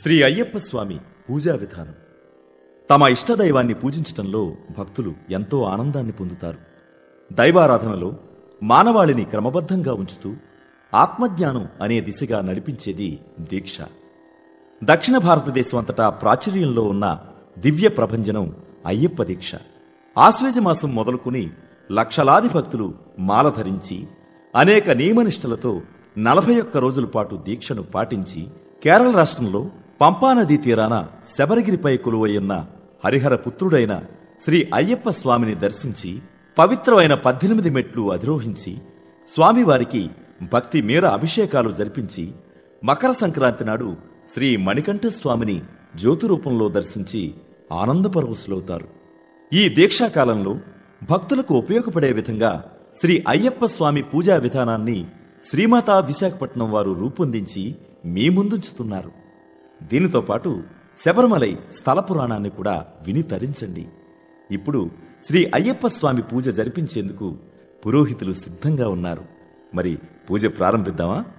శ్రీ అయ్యప్ప స్వామి పూజా విధానం తమ ఇష్టదైవాన్ని పూజించటంలో భక్తులు ఎంతో ఆనందాన్ని పొందుతారు దైవారాధనలో మానవాళిని క్రమబద్ధంగా ఉంచుతూ ఆత్మజ్ఞానం అనే దిశగా నడిపించేది దీక్ష దక్షిణ భారతదేశం అంతటా ప్రాచుర్యంలో ఉన్న దివ్య ప్రభంజనం అయ్యప్ప దీక్ష ఆశ్వేజ మాసం మొదలుకుని లక్షలాది భక్తులు మాల ధరించి అనేక నియమనిష్టలతో నలభై ఒక్క రోజుల పాటు దీక్షను పాటించి కేరళ రాష్ట్రంలో పంపానదీ తీరాన శబరగిరిపై కొలువయ్యున్న హరిహర పుత్రుడైన శ్రీ అయ్యప్ప స్వామిని దర్శించి పవిత్రమైన పద్దెనిమిది మెట్లు అధిరోహించి స్వామివారికి భక్తి మేర అభిషేకాలు జరిపించి మకర సంక్రాంతి నాడు శ్రీ మణికంఠ స్వామిని జ్యోతి రూపంలో దర్శించి ఆనందపరవశులవుతారు ఈ దీక్షాకాలంలో భక్తులకు ఉపయోగపడే విధంగా శ్రీ అయ్యప్ప స్వామి పూజా విధానాన్ని శ్రీమాతా విశాఖపట్నం వారు రూపొందించి మీ ముందుంచుతున్నారు దీనితో పాటు శబరిమలై స్థల పురాణాన్ని కూడా విని తరించండి ఇప్పుడు శ్రీ అయ్యప్ప స్వామి పూజ జరిపించేందుకు పురోహితులు సిద్ధంగా ఉన్నారు మరి పూజ ప్రారంభిద్దామా